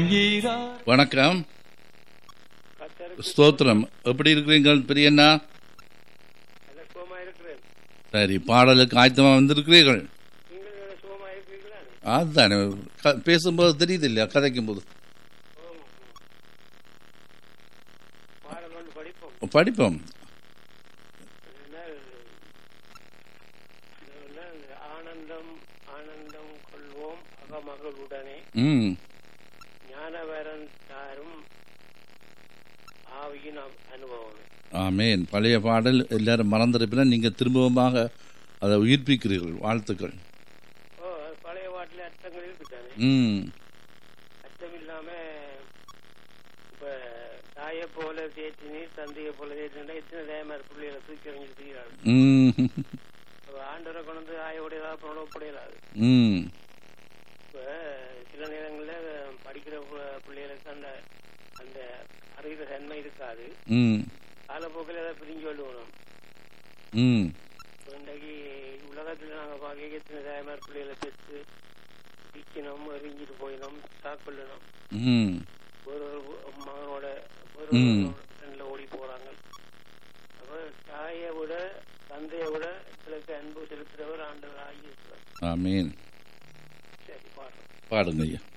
வணக்கம் ஸ்தோத்திரம் எப்படி இருக்கிறீங்கள் பெரியண்ணா சுகமா இருக்கிறேன் சரி பாடலுக்கு ஆயத்தமாக வந்திருக்கிறீர்கள் நீங்கள் சுகமா இருக்கிறீங்களா அதுதானே க- பேசும்போது தெரியுது இல்லையா கதைக்கும் போது பாடல் வந்து படிப்போம் படிப்போம் அதனால் அதனால் ஆனந்தம் ஆனந்தம் கொள்வோம் அகமகளுடனே ம் ஞானவரன் தாரும் ஆவியின் அ- அனுபவமே ஆமேன் பழைய பாடல் எல்லாரும் மறந்திருப்பினா நீங்கள் திரும்பவுமாக அதை உயிர்ப்பிக்கிறீர்கள் வாழ்த்துக்கள் ஓ அது பழைய பாட்டில் அர்த்தங்கள் இருக்குதானே ம் அர்த்தம் இல்லாம இப்ப தாயை போல தேய்ச்சி நீர் தந்தையை போல தேய்ச்சினா எத்தனை தேயமார் பிள்ளைகளை தூக்கி எறிஞ்சு தூக்கிறாள் ம் ஆண்டவரை கொண்டு வந்து ஆயோடையதா புறப்படையலாது ம் இப்ப சில நேரங்கள்ல படிக்கிற பு- பிள்ளைகளுக்கு அந்த அந்த அறிகிற தன்மை இருக்காது ம் காலப்போக்கில் ஏதாவது பிரிஞ்சு கொள்ளுவோம் ம் இன்றைக்கு உலகத்துல நாங்க பார்க்க எத்தனை தாயமார் பிள்ளைகளை பெற்று விற்கணும் எரிஞ்சிட்டு போயினோம் சாக்கொள்ளணும் ம் ஒரு ஒரு மகனோட ஒரு ம். ஃப்ரெண்ட்ல ஓடி போறாங்க அப்ப தாயை விட தந்தையை விட எங்களுக்கு அன்பு செலுத்துறவர் ஆண்டவர் ஆகியிருக்கிறார் ஆமேன் சரி பாடுறோம் பாடுங்க ஐயா